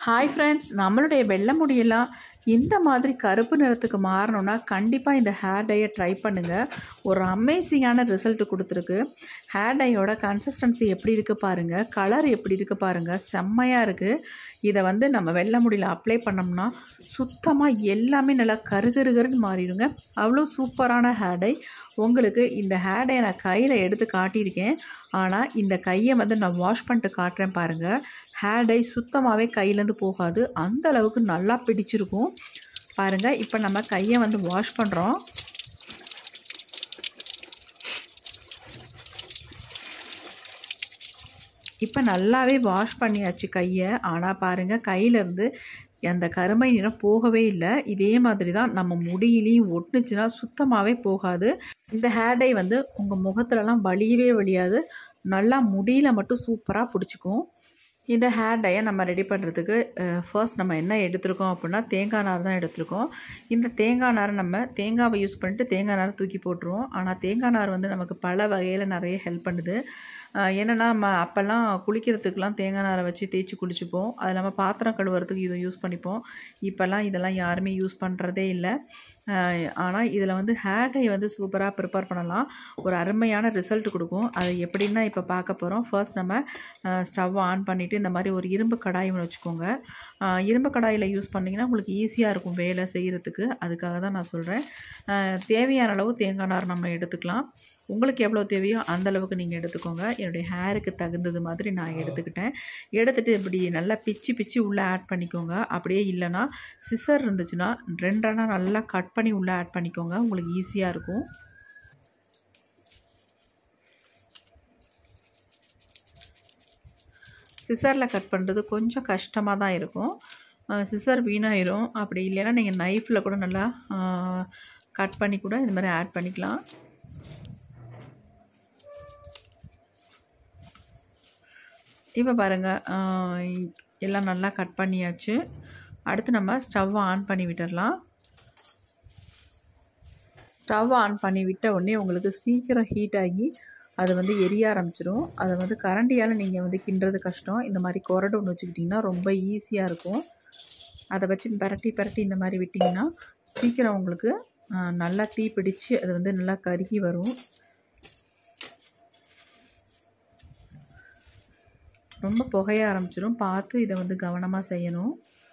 hi friends நம்மளுடைய வெள்ளை முடியெல்லாம் இந்த மாதிரி கருப்பு நிறத்துக்கு மாறணும்னா கண்டிப்பாக இந்த ஹேர் டையை ட்ரை பண்ணுங்கள் ஒரு அமேசிங்கான ரிசல்ட் கொடுத்துருக்கு ஹேர் டையோட கன்சிஸ்டன்சி எப்படி இருக்குது பாருங்கள் கலர் எப்படி இருக்குது பாருங்கள் செம்மையாக இருக்குது இதை வந்து நம்ம வெள்ளை முடியில் அப்ளை பண்ணோம்னா சுத்தமாக எல்லாமே நல்லா கருகருகருன்னு மாறிடுங்க அவ்வளோ சூப்பரான ஹேர் டை உங்களுக்கு இந்த ஹேர் டையை நான் கையில் எடுத்து காட்டியிருக்கேன் ஆனால் இந்த கையை வந்து நான் வாஷ் பண்ணிட்டு காட்டுறேன் பாருங்கள் ஹேர் டை சுத்தமாகவே கையிலேருந்து போகாது அந்த அளவுக்கு நல்லா பிடிச்சிருக்கும் பாருங்கள் இப்போ நம்ம கையை வந்து வாஷ் பண்ணுறோம் இப்போ நல்லாவே வாஷ் பண்ணியாச்சு கையை ஆனால் பாருங்கள் கையிலேருந்து அந்த கருமை நிறம் போகவே இல்லை இதே மாதிரி தான் நம்ம முடியிலையும் ஒட்டுச்சுன்னா சுத்தமாகவே போகாது இந்த ஹேர் டை வந்து உங்கள் முகத்துலலாம் வலியவே வலியாது நல்லா முடியில் மட்டும் சூப்பராக பிடிச்சிக்கும் இந்த ஹேர் டையை நம்ம ரெடி பண்ணுறதுக்கு ஃபர்ஸ்ட் நம்ம என்ன எடுத்திருக்கோம் அப்படின்னா தேங்காய் நார் தான் எடுத்திருக்கோம் இந்த தேங்காய் நாரை நம்ம தேங்காவை யூஸ் பண்ணிட்டு தேங்காய் நாரை தூக்கி போட்டுருவோம் ஆனால் தேங்காய் நார் வந்து நமக்கு பல வகையில் நிறைய ஹெல்ப் பண்ணுது என்னென்னா நம்ம அப்போல்லாம் குளிக்கிறதுக்கெலாம் தேங்காய் நாரை வச்சு தேய்ச்சி குளிச்சுப்போம் அது இல்லாமல் பாத்திரம் கழுவுறதுக்கு இதை யூஸ் பண்ணிப்போம் இப்போல்லாம் இதெல்லாம் யாருமே யூஸ் பண்ணுறதே இல்லை ஆனால் இதில் வந்து ஹேர் டை வந்து சூப்பராக ப்ரிப்பேர் பண்ணலாம் ஒரு அருமையான ரிசல்ட் கொடுக்கும் அது எப்படின்னு தான் இப்போ பார்க்க போகிறோம் ஃபர்ஸ்ட் நம்ம ஸ்டவ் ஆன் பண்ணிவிட்டு இந்த மாதிரி ஒரு இரும்பு கடாய் ஒன்று வச்சுக்கோங்க இரும்பு கடாயில் யூஸ் பண்ணிங்கன்னா உங்களுக்கு ஈஸியாக இருக்கும் வேலை செய்கிறதுக்கு அதுக்காக தான் நான் சொல்கிறேன் தேவையான அளவு தேங்காய் நார் நம்ம எடுத்துக்கலாம் உங்களுக்கு எவ்வளோ தேவையோ அந்த அளவுக்கு நீங்கள் எடுத்துக்கோங்க என்னுடைய ஹேருக்கு தகுந்தது மாதிரி நான் எடுத்துக்கிட்டேன் எடுத்துகிட்டு இப்படி நல்லா பிச்சு பிச்சு உள்ளே ஆட் பண்ணிக்கோங்க அப்படியே இல்லைன்னா சிசர் இருந்துச்சுன்னா ரெண்டனா நல்லா கட் பண்ணி உள்ளே ஆட் பண்ணிக்கோங்க உங்களுக்கு ஈஸியாக இருக்கும் சிசரில் கட் பண்ணுறது கொஞ்சம் கஷ்டமாக தான் இருக்கும் சிசர் வீணாயிரும் அப்படி இல்லைன்னா நீங்கள் நைஃப்பில் கூட நல்லா கட் பண்ணி கூட இது மாதிரி ஆட் பண்ணிக்கலாம் இப்போ பாருங்கள் எல்லாம் நல்லா கட் பண்ணியாச்சு அடுத்து நம்ம ஸ்டவ்வை ஆன் பண்ணி விட்டுடலாம் ஸ்டவ் ஆன் பண்ணி விட்ட உடனே உங்களுக்கு சீக்கிரம் ஹீட் ஆகி அது வந்து எரிய ஆரம்பிச்சிடும் அதை வந்து கரண்டியால் நீங்கள் வந்து கிண்டுறது கஷ்டம் இந்த மாதிரி கொரடு ஒன்று வச்சுக்கிட்டிங்கன்னா ரொம்ப ஈஸியாக இருக்கும் அதை வச்சு பரட்டி பரட்டி இந்த மாதிரி விட்டிங்கன்னா சீக்கிரம் உங்களுக்கு நல்லா தீ பிடிச்சி அது வந்து நல்லா கருகி வரும் ரொம்ப புகைய ஆரம்பிச்சிடும் பார்த்து இதை வந்து கவனமாக செய்யணும்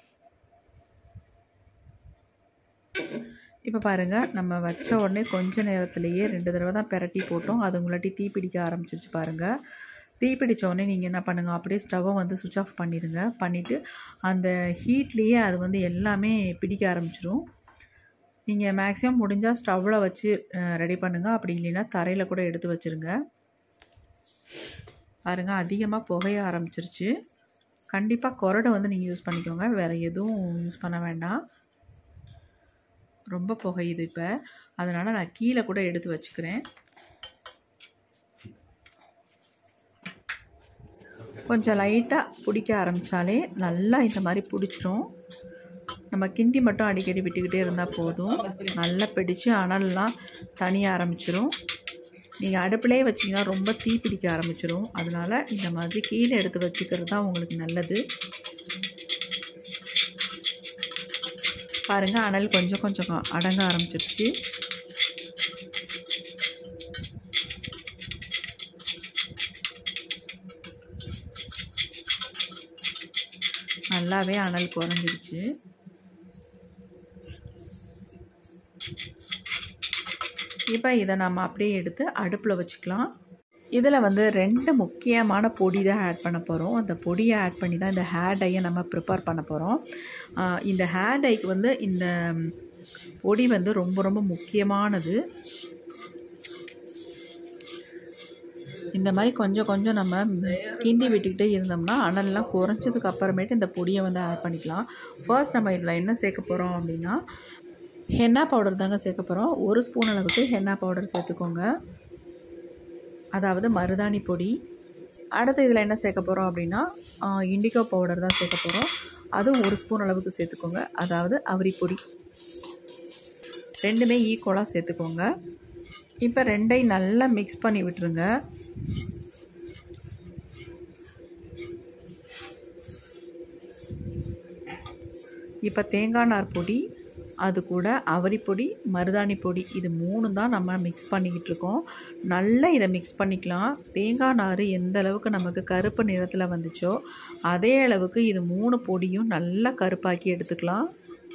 இப்போ பாருங்கள் நம்ம வச்ச உடனே கொஞ்ச நேரத்துலேயே ரெண்டு தடவை தான் பெரட்டி போட்டோம் அது உங்களாட்டி தீ பிடிக்க ஆரம்பிச்சிருச்சு பாருங்கள் தீ பிடிச்ச உடனே நீங்கள் என்ன பண்ணுங்கள் அப்படியே ஸ்டவ்வை வந்து சுவிட்ச் ஆஃப் பண்ணிடுங்க பண்ணிவிட்டு அந்த ஹீட்லேயே அது வந்து எல்லாமே பிடிக்க ஆரம்பிச்சிடும் நீங்கள் மேக்ஸிமம் முடிஞ்சால் ஸ்டவ்வில் வச்சு ரெடி பண்ணுங்கள் அப்படி இல்லைன்னா தரையில் கூட எடுத்து வச்சுருங்க பாருங்கள் அதிகமாக புகைய ஆரம்பிச்சிருச்சு கண்டிப்பாக கொரடை வந்து நீங்கள் யூஸ் பண்ணிக்கோங்க வேறு எதுவும் யூஸ் பண்ண வேண்டாம் ரொம்ப புகையுது இப்போ அதனால் நான் கீழே கூட எடுத்து வச்சுக்கிறேன் கொஞ்சம் லைட்டாக பிடிக்க ஆரம்பித்தாலே நல்லா இந்த மாதிரி பிடிச்சிரும் நம்ம கிண்டி மட்டும் அடிக்கடி விட்டுக்கிட்டே இருந்தால் போதும் நல்லா பிடிச்சி அனல்லாம் தனிய ஆரம்பிச்சிரும் நீங்கள் அடுப்பிலே வச்சிங்கன்னா ரொம்ப தீ பிடிக்க ஆரம்பிச்சிடும் அதனால் இந்த மாதிரி கீழே எடுத்து வச்சுக்கிறது தான் உங்களுக்கு நல்லது பாருங்கள் அனல் கொஞ்சம் கொஞ்சம் அடங்க ஆரம்பிச்சிருச்சு நல்லாவே அனல் குறைஞ்சிருச்சு இப்போ இதை நம்ம அப்படியே எடுத்து அடுப்பில் வச்சுக்கலாம் இதில் வந்து ரெண்டு முக்கியமான பொடி தான் ஆட் பண்ண போகிறோம் அந்த பொடியை ஆட் பண்ணி தான் இந்த ஹேர் டையை நம்ம ப்ரிப்பேர் பண்ண போகிறோம் இந்த ஹேர் டைக்கு வந்து இந்த பொடி வந்து ரொம்ப ரொம்ப முக்கியமானது இந்த மாதிரி கொஞ்சம் கொஞ்சம் நம்ம கிண்டி விட்டுக்கிட்டே இருந்தோம்னா அனல்லாம் குறைஞ்சதுக்கு அப்புறமேட்டு இந்த பொடியை வந்து ஆட் பண்ணிக்கலாம் ஃபர்ஸ்ட் நம்ம இதில் என்ன சேர்க்க போகிறோம் அப்படின்னா ஹென்னா பவுடர் தாங்க சேர்க்க போகிறோம் ஒரு ஸ்பூன் அளவுக்கு ஹென்னா பவுடர் சேர்த்துக்கோங்க அதாவது மருதாணி பொடி அடுத்து இதில் என்ன சேர்க்க போகிறோம் அப்படின்னா இண்டிகோ பவுடர் தான் சேர்க்க போகிறோம் அதுவும் ஒரு ஸ்பூன் அளவுக்கு சேர்த்துக்கோங்க அதாவது அவரி பொடி ரெண்டுமே ஈக்குவலாக சேர்த்துக்கோங்க இப்போ ரெண்டையும் நல்லா மிக்ஸ் பண்ணி விட்டுருங்க இப்போ தேங்காய் நார் பொடி அது கூட அவரி பொடி மருதாணி பொடி இது மூணு தான் நம்ம மிக்ஸ் பண்ணிக்கிட்டு இருக்கோம் நல்லா இதை மிக்ஸ் பண்ணிக்கலாம் தேங்காய் நார் எந்த அளவுக்கு நமக்கு கருப்பு நிறத்தில் வந்துச்சோ அதே அளவுக்கு இது மூணு பொடியும் நல்லா கருப்பாக்கி எடுத்துக்கலாம்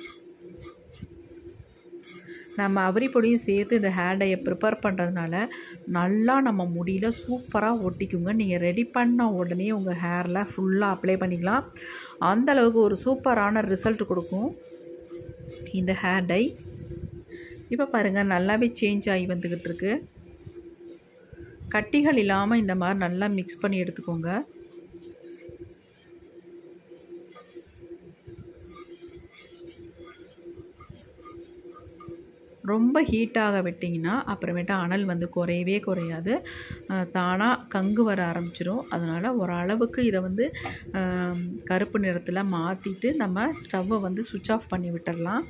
நம்ம அவரி பொடியும் சேர்த்து இந்த ஹேர் டையை ப்ரிப்பேர் பண்ணுறதுனால நல்லா நம்ம முடியில் சூப்பராக ஒட்டிக்குங்க நீங்கள் ரெடி பண்ண உடனே உங்கள் ஹேரில் ஃபுல்லாக அப்ளை பண்ணிக்கலாம் அந்த அளவுக்கு ஒரு சூப்பரான ரிசல்ட் கொடுக்கும் இந்த ஹேர் டை இப்போ பாருங்கள் நல்லாவே சேஞ்ச் ஆகி வந்துக்கிட்டு இருக்கு கட்டிகள் இல்லாமல் இந்த மாதிரி நல்லா மிக்ஸ் பண்ணி எடுத்துக்கோங்க ரொம்ப ஹீட்டாக விட்டிங்கன்னா அப்புறமேட்டா அனல் வந்து குறையவே குறையாது தானாக கங்கு வர ஆரம்பிச்சிரும் அதனால் ஓரளவுக்கு இதை வந்து கருப்பு நிறத்தில் மாற்றிட்டு நம்ம ஸ்டவ்வை வந்து சுவிட்ச் ஆஃப் பண்ணி விட்டுடலாம்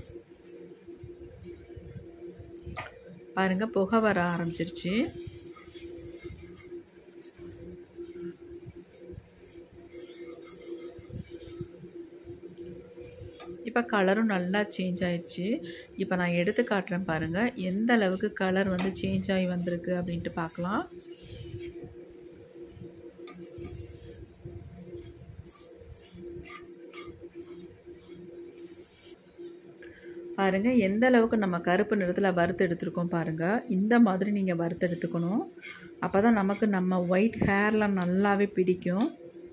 பாருங்கள் புகை வர ஆரம்பிச்சிருச்சு இப்போ கலரும் நல்லா சேஞ்ச் ஆயிடுச்சு இப்போ நான் எடுத்து காட்டுறேன் பாருங்கள் எந்த அளவுக்கு கலர் வந்து சேஞ்ச் ஆகி வந்திருக்கு அப்படின்ட்டு பார்க்கலாம் பாருங்கள் எந்த அளவுக்கு நம்ம கருப்பு நிறத்தில் வறுத்து எடுத்துருக்கோம் பாருங்கள் இந்த மாதிரி நீங்கள் வறுத்து எடுத்துக்கணும் அப்போ தான் நமக்கு நம்ம ஒயிட் ஹேர்லாம் நல்லாவே பிடிக்கும்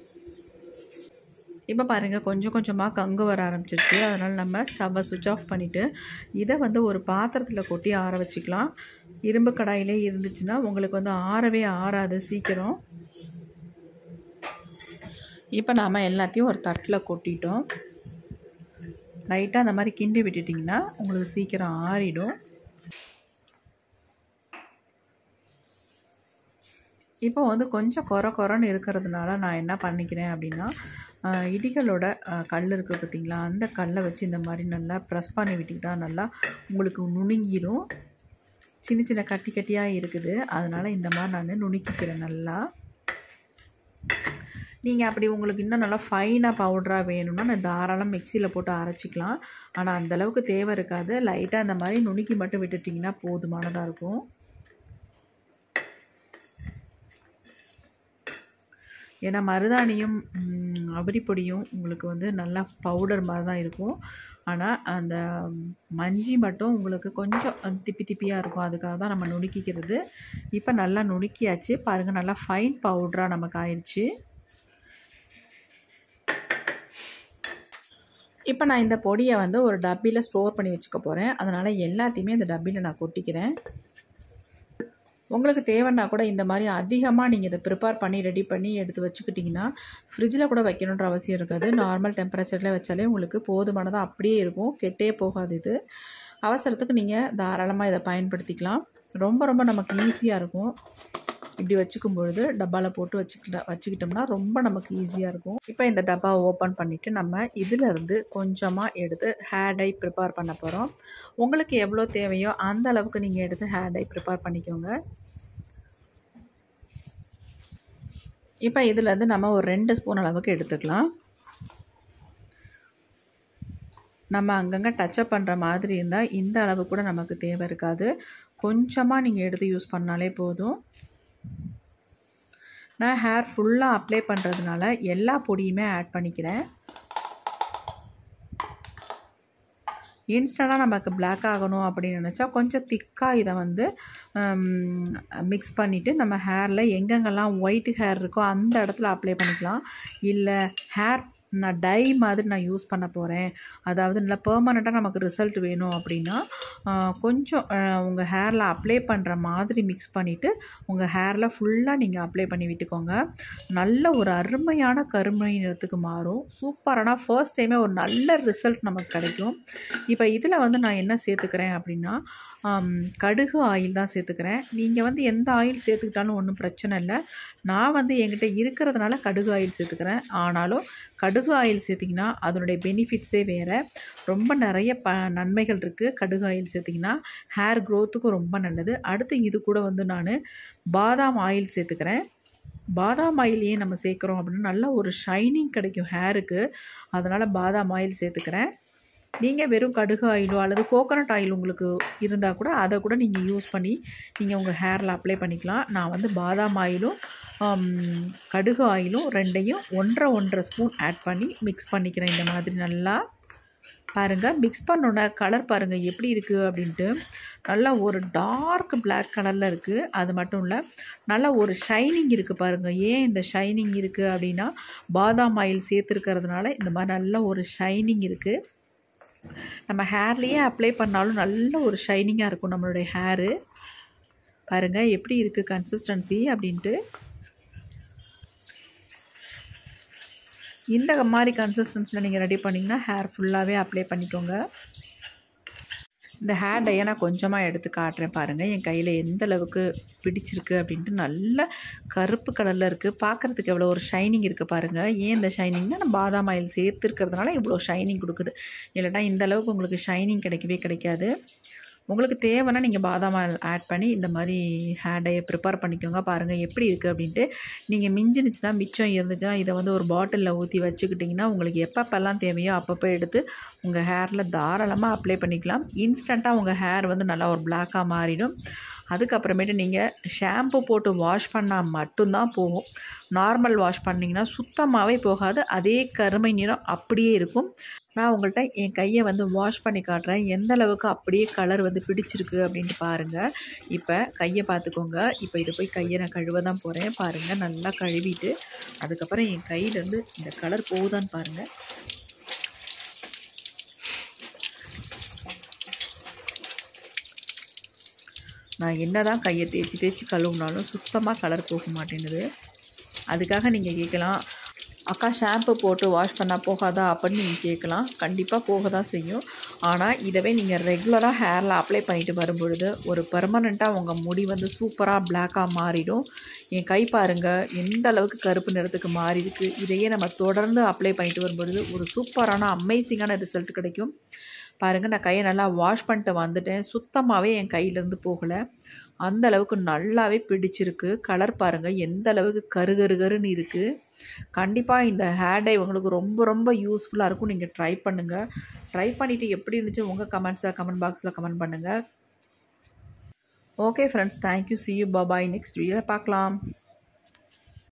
இப்போ பாருங்கள் கொஞ்சம் கொஞ்சமாக கங்கு வர ஆரம்பிச்சிருச்சு அதனால் நம்ம ஸ்டவ்வை சுவிட்ச் ஆஃப் பண்ணிவிட்டு இதை வந்து ஒரு பாத்திரத்தில் கொட்டி ஆற வச்சுக்கலாம் இரும்பு கடாயிலே இருந்துச்சுன்னா உங்களுக்கு வந்து ஆறவே ஆறாது சீக்கிரம் இப்போ நாம் எல்லாத்தையும் ஒரு தட்டில் கொட்டிட்டோம் லைட்டாக அந்த மாதிரி கிண்டி விட்டுட்டிங்கன்னா உங்களுக்கு சீக்கிரம் ஆறிடும் இப்போ வந்து கொஞ்சம் குறை குறைன்னு இருக்கிறதுனால நான் என்ன பண்ணிக்கிறேன் அப்படின்னா இடிகளோட கல் இருக்குது பார்த்திங்களா அந்த கல்லை வச்சு இந்த மாதிரி நல்லா ப்ரெஸ் பண்ணி விட்டுக்கிட்டா நல்லா உங்களுக்கு நுணுங்கிடும் சின்ன சின்ன கட்டி கட்டியாக இருக்குது அதனால் இந்த மாதிரி நான் நுணுக்கிக்கிறேன் நல்லா நீங்கள் அப்படி உங்களுக்கு இன்னும் நல்லா ஃபைனாக பவுடராக வேணும்னா நான் தாராளம் மிக்சியில் போட்டு அரைச்சிக்கலாம் ஆனால் அந்தளவுக்கு தேவை இருக்காது லைட்டாக அந்த மாதிரி நுணுக்கி மட்டும் விட்டுட்டிங்கன்னா போதுமானதாக இருக்கும் ஏன்னா மருதாணியும் அவரிப்பொடியும் உங்களுக்கு வந்து நல்லா பவுடர் மாதிரி தான் இருக்கும் ஆனால் அந்த மஞ்சி மட்டும் உங்களுக்கு கொஞ்சம் திப்பி திப்பியாக இருக்கும் அதுக்காக தான் நம்ம நுணுக்கிக்கிறது இப்போ நல்லா நுணுக்கியாச்சு பாருங்கள் நல்லா ஃபைன் பவுடராக நமக்கு ஆயிடுச்சு இப்போ நான் இந்த பொடியை வந்து ஒரு டப்பியில் ஸ்டோர் பண்ணி வச்சுக்க போகிறேன் அதனால் எல்லாத்தையுமே இந்த டப்பியில் நான் கொட்டிக்கிறேன் உங்களுக்கு தேவைன்னா கூட இந்த மாதிரி அதிகமாக நீங்கள் இதை ப்ரிப்பேர் பண்ணி ரெடி பண்ணி எடுத்து வச்சுக்கிட்டிங்கன்னா ஃப்ரிட்ஜில் கூட வைக்கணுன்ற அவசியம் இருக்காது நார்மல் டெம்பரேச்சரில் வச்சாலே உங்களுக்கு போதுமானதாக அப்படியே இருக்கும் கெட்டே போகாது இது அவசரத்துக்கு நீங்கள் தாராளமாக இதை பயன்படுத்திக்கலாம் ரொம்ப ரொம்ப நமக்கு ஈஸியாக இருக்கும் இப்படி வச்சுக்கும் பொழுது டப்பாவில் போட்டு வச்சுக்கிட்ட வச்சுக்கிட்டோம்னா ரொம்ப நமக்கு ஈஸியாக இருக்கும் இப்போ இந்த டப்பாவை ஓப்பன் பண்ணிவிட்டு நம்ம இதிலேருந்து கொஞ்சமாக எடுத்து ஹேர் டை ப்ரிப்பேர் பண்ண போகிறோம் உங்களுக்கு எவ்வளோ தேவையோ அந்த அளவுக்கு நீங்கள் எடுத்து ஹேர் டை ப்ரிப்பேர் பண்ணிக்கோங்க இப்போ இதிலேருந்து நம்ம ஒரு ரெண்டு ஸ்பூன் அளவுக்கு எடுத்துக்கலாம் நம்ம அங்கங்கே டச்சப் பண்ணுற மாதிரி இருந்தால் இந்த அளவு கூட நமக்கு தேவை இருக்காது கொஞ்சமாக நீங்கள் எடுத்து யூஸ் பண்ணாலே போதும் நான் ஹேர் ஃபுல்லாக அப்ளை பண்ணுறதுனால எல்லா பொடியுமே ஆட் பண்ணிக்கிறேன் இன்ஸ்டண்ட்டாக நமக்கு பிளாக் ஆகணும் அப்படின்னு நினச்சா கொஞ்சம் திக்காக இதை வந்து மிக்ஸ் பண்ணிவிட்டு நம்ம ஹேரில் எங்கெங்கெல்லாம் ஒயிட் ஹேர் இருக்கோ அந்த இடத்துல அப்ளை பண்ணிக்கலாம் இல்லை ஹேர் நான் டை மாதிரி நான் யூஸ் பண்ண போகிறேன் அதாவது நல்லா பெர்மனெண்ட்டாக நமக்கு ரிசல்ட் வேணும் அப்படின்னா கொஞ்சம் உங்கள் ஹேரில் அப்ளை பண்ணுற மாதிரி மிக்ஸ் பண்ணிவிட்டு உங்கள் ஹேரில் ஃபுல்லாக நீங்கள் அப்ளை பண்ணி விட்டுக்கோங்க நல்ல ஒரு அருமையான கருமை நிறத்துக்கு மாறும் சூப்பரான ஃபர்ஸ்ட் டைமே ஒரு நல்ல ரிசல்ட் நமக்கு கிடைக்கும் இப்போ இதில் வந்து நான் என்ன சேர்த்துக்கிறேன் அப்படின்னா கடுகு ஆயில் தான் சேர்த்துக்கிறேன் நீங்கள் வந்து எந்த ஆயில் சேர்த்துக்கிட்டாலும் ஒன்றும் பிரச்சனை இல்லை நான் வந்து என்கிட்ட இருக்கிறதுனால கடுகு ஆயில் சேர்த்துக்கிறேன் ஆனாலும் கடுகு ஆயில் சேர்த்திங்கன்னா அதனுடைய பெனிஃபிட்ஸே வேறு ரொம்ப நிறைய ப நன்மைகள் இருக்குது கடுகு ஆயில் சேர்த்திங்கன்னா ஹேர் க்ரோத்துக்கும் ரொம்ப நல்லது அடுத்து இது கூட வந்து நான் பாதாம் ஆயில் சேர்த்துக்கிறேன் பாதாம் ஆயில் ஏன் நம்ம சேர்க்குறோம் அப்படின்னா நல்ல ஒரு ஷைனிங் கிடைக்கும் ஹேருக்கு அதனால் பாதாம் ஆயில் சேர்த்துக்கிறேன் நீங்கள் வெறும் கடுகு ஆயிலோ அல்லது கோகோனட் ஆயில் உங்களுக்கு இருந்தால் கூட அதை கூட நீங்கள் யூஸ் பண்ணி நீங்கள் உங்கள் ஹேரில் அப்ளை பண்ணிக்கலாம் நான் வந்து பாதாம் ஆயிலும் கடுகு ஆயிலும் ரெண்டையும் ஒன்றரை ஒன்றரை ஸ்பூன் ஆட் பண்ணி மிக்ஸ் பண்ணிக்கிறேன் இந்த மாதிரி நல்லா பாருங்கள் மிக்ஸ் பண்ணோன்னே கலர் பாருங்கள் எப்படி இருக்குது அப்படின்ட்டு நல்லா ஒரு டார்க் பிளாக் கலரில் இருக்குது அது மட்டும் இல்லை நல்லா ஒரு ஷைனிங் இருக்குது பாருங்கள் ஏன் இந்த ஷைனிங் இருக்குது அப்படின்னா பாதாம் ஆயில் சேர்த்துருக்கிறதுனால இந்த மாதிரி நல்ல ஒரு ஷைனிங் இருக்குது நம்ம ஹேர்லேயே அப்ளை பண்ணாலும் நல்ல ஒரு ஷைனிங்காக இருக்கும் நம்மளுடைய ஹேரு பாருங்கள் எப்படி இருக்குது கன்சிஸ்டன்சி அப்படின்ட்டு இந்த மாதிரி கன்சிஸ்டன்சியில் நீங்கள் ரெடி பண்ணிங்கன்னா ஹேர் ஃபுல்லாகவே அப்ளை பண்ணிக்கோங்க இந்த ஹேர் டையை நான் கொஞ்சமாக எடுத்து காட்டுறேன் பாருங்கள் என் கையில் எந்த அளவுக்கு பிடிச்சிருக்கு அப்படின்ட்டு நல்ல கருப்பு கலரில் இருக்குது பார்க்குறதுக்கு எவ்வளோ ஒரு ஷைனிங் இருக்குது பாருங்கள் ஏன் இந்த ஷைனிங்னா நம்ம பாதாம் ஆயில் சேர்த்துருக்கிறதுனால இவ்வளோ ஷைனிங் கொடுக்குது இல்லைனா இந்த அளவுக்கு உங்களுக்கு ஷைனிங் கிடைக்கவே கிடைக்காது உங்களுக்கு தேவைன்னா நீங்கள் பாதாம் ஆயில் ஆட் பண்ணி இந்த மாதிரி ஹேர் டையை ப்ரிப்பேர் பண்ணிக்கோங்க பாருங்கள் எப்படி இருக்குது அப்படின்ட்டு நீங்கள் மிஞ்சினுச்சுன்னா மிச்சம் இருந்துச்சுன்னா இதை வந்து ஒரு பாட்டிலில் ஊற்றி வச்சுக்கிட்டிங்கன்னா உங்களுக்கு எப்பப்பெல்லாம் தேவையோ அப்பப்போ எடுத்து உங்கள் ஹேரில் தாராளமாக அப்ளை பண்ணிக்கலாம் இன்ஸ்டண்ட்டாக உங்கள் ஹேர் வந்து நல்லா ஒரு பிளாக்காக மாறிடும் அதுக்கப்புறமேட்டு நீங்கள் ஷாம்பு போட்டு வாஷ் பண்ணால் மட்டும்தான் போகும் நார்மல் வாஷ் பண்ணிங்கன்னா சுத்தமாகவே போகாது அதே கருமை நிறம் அப்படியே இருக்கும் நான் உங்கள்கிட்ட என் கையை வந்து வாஷ் பண்ணி காட்டுறேன் எந்த அளவுக்கு அப்படியே கலர் வந்து பிடிச்சிருக்கு அப்படின்ட்டு பாருங்கள் இப்போ கையை பார்த்துக்கோங்க இப்போ இதை போய் கையை நான் கழுவ தான் போகிறேன் பாருங்கள் நல்லா கழுவிட்டு அதுக்கப்புறம் என் கையிலேருந்து இந்த கலர் போகுதான்னு பாருங்கள் நான் என்ன தான் கையை தேய்ச்சி தேய்ச்சி கழுவுனாலும் சுத்தமாக கலர் போக மாட்டேங்குது அதுக்காக நீங்கள் கேட்கலாம் அக்கா ஷாம்பு போட்டு வாஷ் பண்ணால் போகாதா அப்படின்னு நீங்கள் கேட்கலாம் கண்டிப்பாக போக தான் செய்யும் ஆனால் இதவே நீங்கள் ரெகுலராக ஹேரில் அப்ளை பண்ணிட்டு வரும்பொழுது ஒரு பர்மனெண்ட்டாக உங்கள் முடி வந்து சூப்பராக பிளாக்காக மாறிடும் என் கை பாருங்கள் எந்த அளவுக்கு கருப்பு நிறத்துக்கு மாறி இருக்குது இதையே நம்ம தொடர்ந்து அப்ளை பண்ணிட்டு வரும்பொழுது ஒரு சூப்பரான அமேசிங்கான ரிசல்ட் கிடைக்கும் பாருங்கள் நான் கையை நல்லா வாஷ் பண்ணிட்டு வந்துட்டேன் சுத்தமாகவே என் கையிலேருந்து போகலை அந்த அளவுக்கு நல்லாவே பிடிச்சிருக்கு கலர் பாருங்கள் எந்த அளவுக்கு கரு கரு கருன்னு இருக்குது கண்டிப்பாக இந்த ஹேர் டை உங்களுக்கு ரொம்ப ரொம்ப யூஸ்ஃபுல்லாக இருக்கும் நீங்கள் ட்ரை பண்ணுங்கள் ட்ரை பண்ணிவிட்டு எப்படி இருந்துச்சு உங்கள் கமெண்ட்ஸை கமெண்ட் பாக்ஸில் கமெண்ட் பண்ணுங்கள் okay friends thank you see you bye bye next வீடியோவில் பார்க்கலாம்